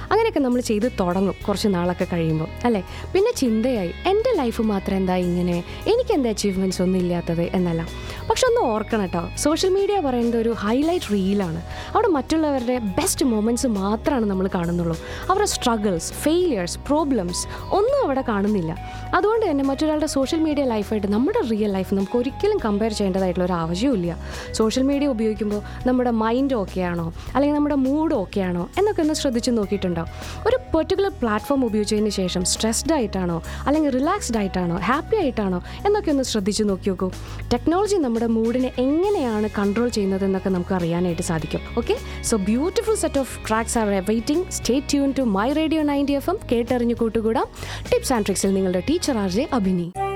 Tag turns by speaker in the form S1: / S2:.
S1: അങ്ങനെയൊക്കെ നമ്മൾ ചെയ്ത് തുടങ്ങും കുറച്ച് നാളൊക്കെ കഴിയുമ്പോൾ അല്ലേ പിന്നെ ചിന്തയായി എൻ്റെ ലൈഫ് മാത്രം എന്താ ഇങ്ങനെ എനിക്ക് എന്താ അച്ചീവ്മെൻറ്റ്സ് ഒന്നും ഇല്ലാത്തത് എന്നല്ല പക്ഷെ ഒന്ന് ഓർക്കണം കേട്ടോ സോഷ്യൽ മീഡിയ പറയുന്നത് ഒരു ഹൈലൈറ്റ് റീലാണ് അവിടെ മറ്റുള്ളവരുടെ ബെസ്റ്റ് മൊമെൻറ്റ്സ് മാത്രമാണ് നമ്മൾ കാണുന്നുള്ളൂ അവരുടെ സ്ട്രഗിൾസ് ഫെയിലിയേഴ്സ് പ്രോബ്ലംസ് ഒന്നും അവിടെ കാണുന്നില്ല അതുകൊണ്ട് തന്നെ മറ്റൊരാളുടെ സോഷ്യൽ മീഡിയ ലൈഫായിട്ട് നമ്മുടെ റിയൽ ലൈഫ് നമുക്ക് ഒരിക്കലും കമ്പയർ ചെയ്യേണ്ടതായിട്ടുള്ള ഒരു ആവശ്യമില്ല സോഷ്യൽ മീഡിയ ഉപയോഗിക്കുമ്പോൾ നമ്മുടെ മൈൻഡ് ഓക്കെ ആണോ അല്ലെങ്കിൽ നമ്മുടെ മൂഡ് ഓക്കെ ആണോ എന്നൊക്കെ ഒന്ന് ശ്രദ്ധിച്ച് നോക്കിയിട്ടുണ്ടോ ഒരു പെർട്ടിക്കുലർ പ്ലാറ്റ്ഫോം ഉപയോഗിച്ചതിന് ശേഷം സ്ട്രെസ്ഡ് ആയിട്ടാണോ അല്ലെങ്കിൽ റിലാക്സ്ഡ് ആയിട്ടാണോ ഹാപ്പി ആയിട്ടാണോ എന്നൊക്കെ ഒന്ന് ശ്രദ്ധിച്ച് നോക്കി നോക്കൂ ടെക്നോളജി നമ്മുടെ മൂഡിനെ എങ്ങനെയാണ് കൺട്രോൾ ചെയ്യുന്നത് എന്നൊക്കെ നമുക്ക് അറിയാനായിട്ട് സാധിക്കും okay so beautiful set of tracks are waiting stay tune to my radio ninety F M കേട്ടറിഞ്ഞു കൂട്ടുകൂടാം ടിപ്സ് ആൻഡ് ട്രിക്സിൽ നിങ്ങളുടെ ടീച്ചർ ആർ ജെ അഭിനി